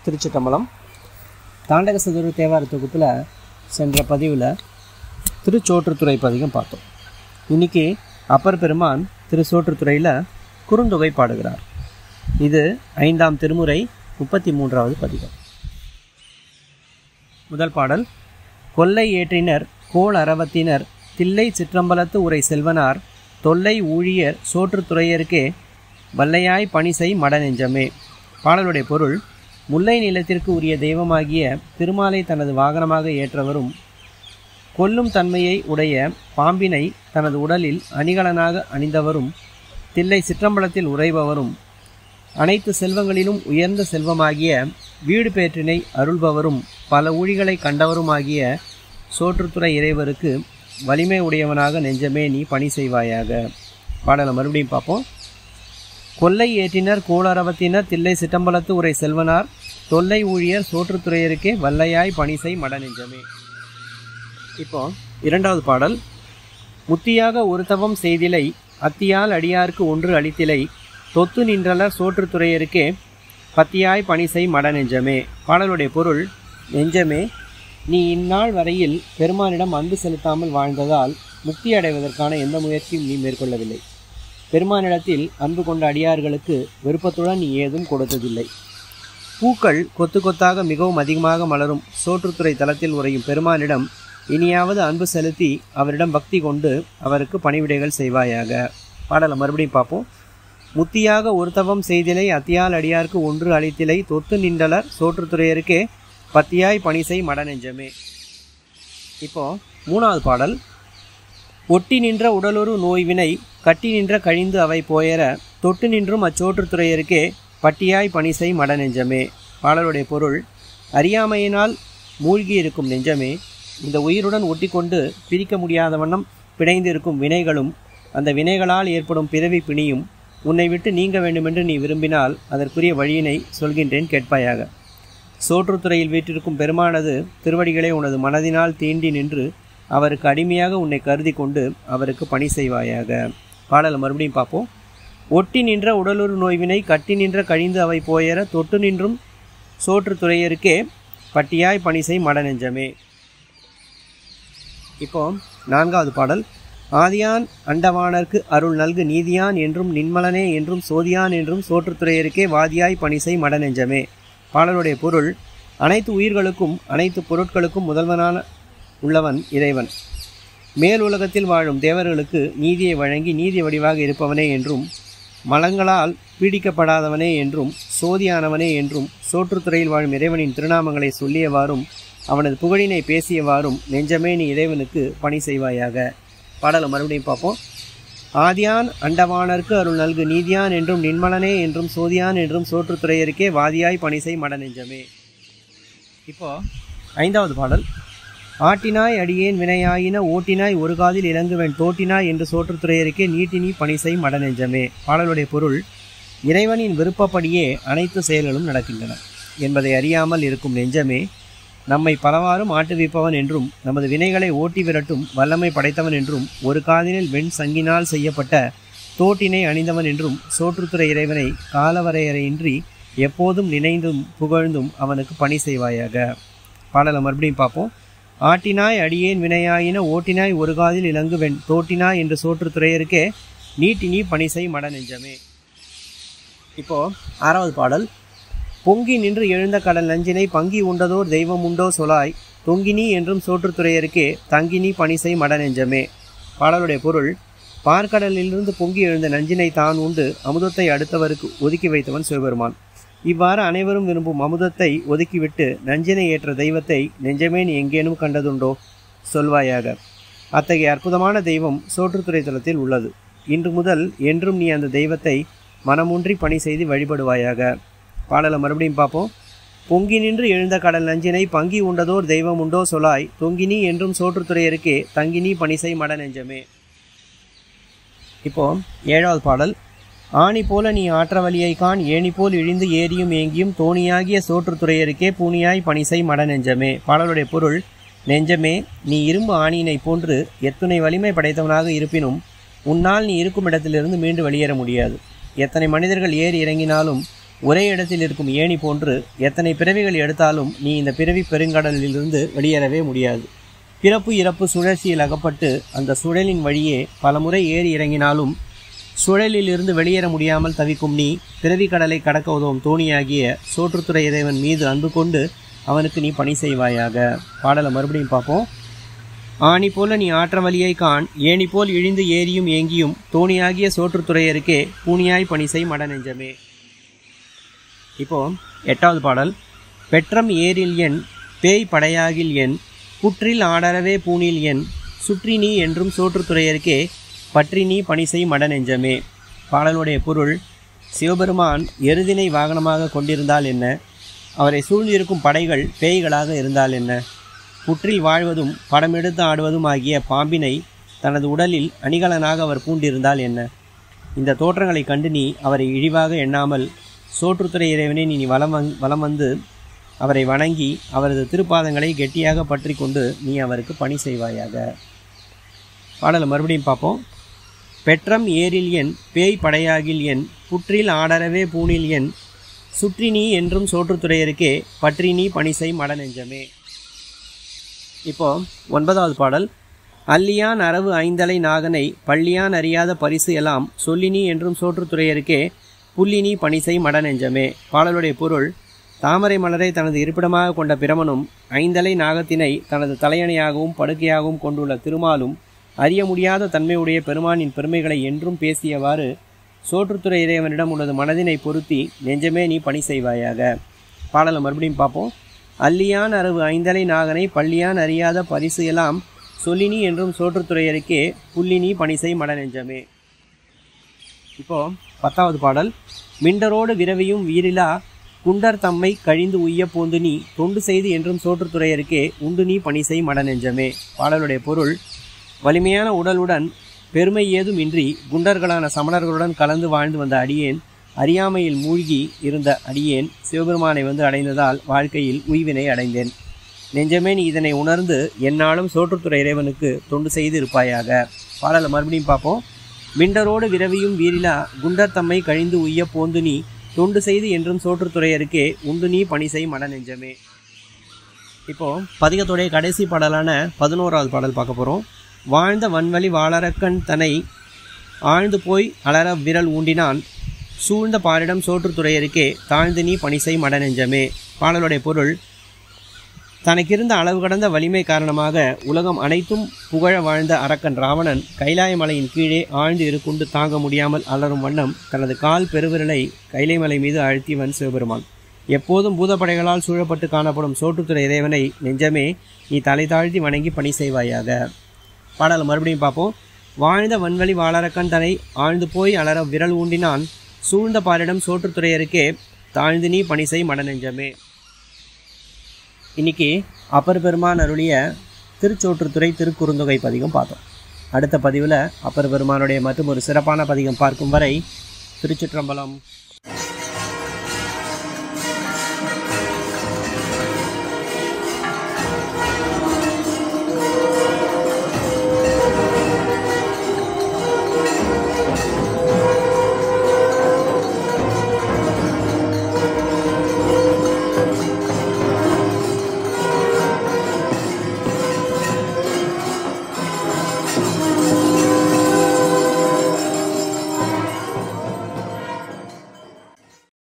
திருச்சிட்டம்பலம் தாண்டக சதுர தேவார தொகுப்பில் சென்ற பதிவில் திருச்சோற்றுத்துறை பதிகம் பார்த்தோம் இன்னைக்கு அப்பர் பெருமான் திருச்சோற்றுத்துறையில் குறுந்தொகை பாடுகிறார் இது ஐந்தாம் திருமுறை முப்பத்தி மூன்றாவது பதிகம் முதல் பாடல் கொல்லை ஏற்றினர் கோள் அரவத்தினர் தில்லை சிற்றம்பலத்து உரை செல்வனார் தொல்லை ஊழியர் சோற்றுத்துறையருக்கே வல்லையாய் பணிசை மடநெஞ்சமே பாடலுடைய பொருள் முல்லை நிலத்திற்கு உரிய தெய்வமாகிய திருமாலை தனது வாகனமாக ஏற்றவரும் கொல்லும் தன்மையை உடைய பாம்பினை தனது உடலில் அணிகலனாக அணிந்தவரும் தில்லை சிற்றம்பலத்தில் உறைபவரும் அனைத்து செல்வங்களிலும் உயர்ந்த செல்வமாகிய வீடு பேற்றினை அருள்பவரும் பல ஊழிகளை கண்டவருமாகிய சோற்றுத்துறை இறைவருக்கு வலிமை உடையவனாக நெஞ்சமே நீ பணி செய்வாயாக பாடலை மறுபடியும் பார்ப்போம் கொல்லை ஏற்றினர் கோளரவத்தினர் தில்லை சிட்டம்பலத்து உரை செல்வனார் தொல்லை ஊழியர் சோற்றுத்துறையருக்கே வல்லையாய் பணிசை மட நெஞ்சமே இப்போ இரண்டாவது பாடல் முத்தியாக ஒரு தவம் செய்திலை அத்தியால் அடியார்க்கு ஒன்று அளித்திலை தொத்து நின்றலர் சோற்றுத்துறையருக்கே பத்தியாய் பணிசை மட நெஞ்சமே பாடலுடைய பொருள் நெஞ்சமே நீ இந்நாள் வரையில் பெருமானிடம் அன்பு செலுத்தாமல் வாழ்ந்ததால் முக்தி அடைவதற்கான எந்த முயற்சியும் நீ மேற்கொள்ளவில்லை பெருமானிடத்தில் அன்பு கொண்ட அடியார்களுக்கு விருப்பத்துடன் நீ ஏதும் கொடுத்ததில்லை பூக்கள் கொத்து கொத்தாக மிகவும் அதிகமாக மலரும் சோற்றுத்துறை தலத்தில் உறையும் பெருமானிடம் இனியாவது அன்பு செலுத்தி அவரிடம் பக்தி கொண்டு அவருக்கு பணிவிடைகள் செய்வாயாக பாடலை மறுபடியும் பார்ப்போம் முத்தியாக ஒரு தவம் செய்திலை அத்தியால் அடியார்க்கு ஒன்று அளித்திலை தொத்து நின்றலர் சோற்றுத்துறையருக்கே பத்தியாய் பணிசை மடநெஞ்சமே இப்போ மூணாவது பாடல் ஒட்டி நின்ற உடலொரு நோய்வினை கட்டி நின்ற கழிந்து அவை போயர தொட்டு நின்றும் அச்சோற்றுத்துறையருக்கே பட்டியாய் பணிசை மட நெஞ்சமே பாடலுடைய பொருள் அறியாமையினால் மூழ்கி இருக்கும் நெஞ்சமே இந்த உயிருடன் ஒட்டிக்கொண்டு பிரிக்க முடியாத வண்ணம் பிணைந்து இருக்கும் வினைகளும் அந்த வினைகளால் ஏற்படும் பிறவி பிணியும் உன்னை விட்டு நீங்க வேண்டுமென்று நீ விரும்பினால் அதற்குரிய வழியினை சொல்கின்றேன் கேட்பாயாக சோற்றுத்துறையில் வீற்றிருக்கும் பெருமானது திருவடிகளை உனது மனதினால் தீண்டி நின்று அவருக்கு அடிமையாக உன்னை கருதி கொண்டு அவருக்கு பணி செய்வாயாக பாடலை மறுபடியும் பார்ப்போம் ஒட்டி நின்ற உடலுறு நோய்வினை கட்டி நின்ற கழிந்து அவை போயற தொட்டு நின்றும் சோற்றுத்துறையருக்கே பட்டியாய் பணிசை மட நெஞ்சமே இப்போ நான்காவது பாடல் ஆதியான் அண்டவானர்க்கு அருள் நல்கு நீதியான் என்றும் நின்மலனே என்றும் சோதியான் என்றும் சோற்றுத்துறையருக்கே வாதியாய் பணிசை மட நெஞ்சமே பாடலுடைய பொருள் அனைத்து உயிர்களுக்கும் அனைத்து பொருட்களுக்கும் முதல்வனான உள்ளவன் இறைவன் மேல் உலகத்தில் வாழும் தேவர்களுக்கு நீதியை வழங்கி நீதி வடிவாக இருப்பவனே என்றும் மலங்களால் பீடிக்கப்படாதவனே என்றும் சோதியானவனே என்றும் சோற்றுத்துறையில் வாழும் இறைவனின் திருநாமங்களை சொல்லியவாறும் அவனது புகழினை பேசியவாறும் நெஞ்சமே நீ இறைவனுக்கு பணி செய்வாயாக பாடலை மறுபடியும் பார்ப்போம் ஆதியான் அண்டவானர்க்கு அருள் நல்கு நீதியான் என்றும் நின்மலனே என்றும் சோதியான் என்றும் சோற்றுத்துறையருக்கே வாதியாய் பணிசை மட நெஞ்சமே இப்போ ஐந்தாவது பாடல் ஆட்டினாய் அடியேன் வினையாயின ஓட்டினாய் ஒரு காதில் இலங்குவன் தோட்டினாய் என்று சோற்றுத்துறையருக்கே நீட்டினி பணிசை மட நெஞ்சமே பாடலுடைய பொருள் இறைவனின் விருப்பப்படியே அனைத்து செயல்களும் நடக்கின்றன என்பதை அறியாமல் இருக்கும் நெஞ்சமே நம்மை பலவாறும் ஆட்டுவிப்பவன் என்றும் நமது வினைகளை ஓட்டி விரட்டும் வல்லமை படைத்தவன் என்றும் ஒரு காதினில் வெண் சங்கினால் செய்யப்பட்ட தோட்டினை அணிந்தவன் என்றும் சோற்றுத்துறை இறைவனை காலவரையறையின்றி எப்போதும் நினைந்தும் புகழ்ந்தும் அவனுக்கு பணி செய்வாயாக பாடலை மறுபடியும் பார்ப்போம் ஆட்டினாய் அடியேன் வினையாயின ஓட்டினாய் ஒரு காதில் இலங்குவெண் தோட்டினாய் என்று சோற்றுத்துறையருக்கே நீட்டினி பணிசை மட நெஞ்சமே இப்போ ஆறாவது பாடல் பொங்கி நின்று எழுந்த கடல் நஞ்சினை பங்கி உண்டதோர் தெய்வம் உண்டோ சொலாய் தொங்கினி என்றும் சோற்றுத்துறையருக்கே தங்கினி பணிசை மட நெஞ்சமே பாடலுடைய பொருள் பார்க்கடலிலிருந்து பொங்கி எழுந்த நஞ்சினை தான் உண்டு அமுதத்தை அடுத்தவருக்கு ஒதுக்கி வைத்தவன் சிவபெருமான் இவ்வாறு அனைவரும் விரும்பும் அமுதத்தை ஒதுக்கிவிட்டு நஞ்சினை ஏற்ற தெய்வத்தை நெஞ்சமே நீ எங்கேனும் கண்டதுண்டோ சொல்வாயாக அத்தகைய அற்புதமான தெய்வம் சோற்றுத்துறை தலத்தில் உள்ளது இன்று முதல் என்றும் நீ அந்த தெய்வத்தை மனமுன்றி பணி செய்து வழிபடுவாயாக பாடலை மறுபடியும் பார்ப்போம் பொங்கி நின்று எழுந்த கடல் நஞ்சினை பங்கி உண்டதோர் தெய்வம் உண்டோ சொலாய் தொங்கினி என்றும் சோற்றுத்துறையருக்கே தங்கினி பணிசை மட நெஞ்சமே இப்போ ஏழாவது பாடல் ஆணி போல நீ ஆற்ற வழியை காண் ஏணி போல் இழிந்து ஏரியும் ஏங்கியும் தோணியாகிய சோற்றுத்துறையருக்கே பூனியாய் பணிசை மட நெஞ்சமே பாடலுடைய பொருள் நெஞ்சமே நீ இரும்பு ஆணியினை போன்று எத்துணை வலிமை படைத்தவனாக இருப்பினும் உன்னால் நீ இருக்கும் இடத்திலிருந்து மீண்டு வெளியேற முடியாது எத்தனை மனிதர்கள் ஏறி இறங்கினாலும் ஒரே இடத்தில் இருக்கும் ஏணி போன்று எத்தனை பிறவிகள் எடுத்தாலும் நீ இந்த பிறவி பெருங்கடலிலிருந்து வெளியேறவே முடியாது பிறப்பு இறப்பு சுழற்சியில் அகப்பட்டு அந்த சுழலின் வழியே பலமுறை ஏறி இறங்கினாலும் சுழலிலிருந்து வெளியேற முடியாமல் தவிக்கும் நீ பிறவி கடலை கடக்க உதவும் தோணியாகிய சோற்றுத்துறை இறைவன் மீது அன்பு கொண்டு அவனுக்கு நீ பணி செய்வாயாக பாடலை மறுபடியும் பார்ப்போம் ஆணி போல நீ ஆற்ற வழியை காண் ஏணி போல் இழிந்து ஏரியும் ஏங்கியும் தோணியாகிய சோற்றுத்துறையருக்கே பூனியாய் பணி செய் மட நெஞ்சமே இப்போ எட்டாவது பாடல் பெற்றம் ஏரில் என் பேய் படையாகில் என் புற்றில் ஆடரவே பூனில் என் சுற்றி நீ என்றும் சோற்றுத்துறையருக்கே பற்றி நீ பணி செய் மட நெஞ்சமே பாடலுடைய பொருள் சிவபெருமான் எருதினை வாகனமாக கொண்டிருந்தால் என்ன அவரை சூழ்ந்திருக்கும் படைகள் பேய்களாக இருந்தால் என்ன புற்றில் வாழ்வதும் படமெடுத்து ஆடுவதும் ஆகிய பாம்பினை தனது உடலில் அணிகலனாக அவர் பூண்டிருந்தால் என்ன இந்த தோற்றங்களை கண்டு நீ அவரை இழிவாக எண்ணாமல் சோற்றுத்துறை இறைவனை நீ வலம் வந் வலம் வந்து அவரை வணங்கி அவரது திருப்பாதங்களை கெட்டியாக பற்றி கொண்டு நீ அவருக்கு பணி செய்வாயாக பாடலை மறுபடியும் பார்ப்போம் பெற்றம் ஏரில் என் பேய் படையாகில் என் புற்றில் ஆடரவே பூணில் என் சுற்றி நீ என்றும் சோற்றுத்துறையருக்கே பற்றி நீ பணி செய் மட நெஞ்சமே இப்போ ஒன்பதாவது பாடல் அல்லியான் அரவு ஐந்தலை நாகனை பள்ளியான் அறியாத பரிசு எல்லாம் சொல்லினி என்றும் சோற்றுத்துறையருக்கே புல்லினி பணிசை மட நெஞ்சமே பாடலுடைய பொருள் தாமரை மலரை தனது இருப்பிடமாக கொண்ட பிரமனும் ஐந்தலை நாகத்தினை தனது தலையணையாகவும் படுக்கையாகவும் கொண்டுள்ள திருமாலும் அறிய முடியாத தன்மையுடைய பெருமானின் பெருமைகளை என்றும் பேசியவாறு சோற்றுத்துறை இறைவனிடம் உனது மனதினை பொருத்தி நெஞ்சமே நீ பணி செய்வாயாக பாடலை மறுபடியும் பார்ப்போம் அல்லியான் அரவு ஐந்தலை நாகனை பள்ளியான் அறியாத பரிசு எல்லாம் சொல்லினி என்றும் சோற்றுத்துறையருக்கே புல்லினி பணிசை மட நெஞ்சமே இப்போ பத்தாவது பாடல் மிண்டரோடு விரவியும் வீரிலா குண்டர் தம்மை கழிந்து உய்ய போந்து நீ தொண்டு செய்து என்றும் சோற்றுத்துறையருக்கே உண்டு நீ பணிசை மட நெஞ்சமே பாடலுடைய பொருள் வலிமையான உடலுடன் பெருமை ஏதும் இன்றி குண்டர்களான சமணர்களுடன் கலந்து வாழ்ந்து வந்த அடியேன் அறியாமையில் மூழ்கி இருந்த அடியேன் சிவபெருமானை வந்து அடைந்ததால் வாழ்க்கையில் உய்வினை அடைந்தேன் நெஞ்சமே நீ இதனை உணர்ந்து எந்நாளும் சோற்றுத்துறை இறைவனுக்கு தொண்டு செய்து இருப்பாயாக பாடலை மறுபடியும் பார்ப்போம் மிண்டரோடு விரவியும் வீரிலா குண்டர் தம்மை கழிந்து உய்ய போந்து நீ தொண்டு செய்து என்றும் சோற்றுத்துறையருக்கே உண்டு நீ பணி செய் மட நெஞ்சமே இப்போ பதிகத்துடைய கடைசி பாடலான பதினோராவது பாடல் பார்க்க போகிறோம் வாழ்ந்த வன்வழி வாளரக்கன் தன்னை ஆழ்ந்து போய் அலற விரல் ஊண்டினான் சூழ்ந்த பாரிடம் சோற்றுத்துறையருக்கே தாழ்ந்து நீ பணிசை மட நெஞ்சமே பாடலுடைய பொருள் தனக்கிருந்த அளவு கடந்த வலிமை காரணமாக உலகம் அனைத்தும் புகழ வாழ்ந்த அரக்கன் ராவணன் கைலாய மலையின் கீழே ஆழ்ந்து இருக்குண்டு தாங்க முடியாமல் அலறும் வண்ணம் தனது கால் பெருவிரலை கைலை மலை மீது அழுத்தியவன் சிவபெருமான் எப்போதும் பூதப்படைகளால் சூழப்பட்டு காணப்படும் சோற்றுத்துறை இறைவனை நெஞ்சமே நீ தலை தாழ்த்தி வணங்கி பணி செய்வாயாக பாடலை மறுபடியும் பார்ப்போம் வாழ்ந்த வன்வழி வாளரக்கன் தன்னை ஆழ்ந்து போய் அலற விரல் ஊண்டினான் சூழ்ந்த பாரிடம் சோற்றுத்துறையருக்கே தாழ்ந்து நீ பணி செய் மட நெஞ்சமே இன்னைக்கு அப்பர் பெருமான் அருளிய திருச்சோற்றுத்துறை திருக்குறுந்தொகை பதிகம் பார்த்தோம் அடுத்த பதிவில் அப்பர் பெருமானுடைய மற்றும் ஒரு சிறப்பான பதிகம் பார்க்கும் வரை திருச்சிற்றம்பலம்